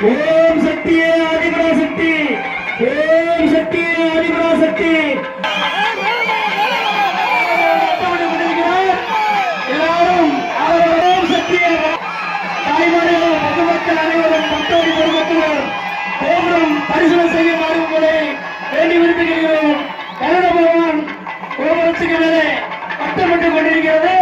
ஓம் சக்தியே ஆதிபராசக்தி ஓம் சக்தியே ஆதிபராசக்தி எல்லாரும் அவர் ஓம் சக்தியே தாய்மார்களும் பொதுமக்கள் அனைவரும் பக்தோடி பொதுமக்களும் கோபுரம் பரிசீலனை செய்யுமாறு உங்களை வேண்டி விரும்புகிறோம் கருட பகவான் கோபுரத்துக்கு மேலே பட்டமிட்டுக் கொண்டிருக்கிறது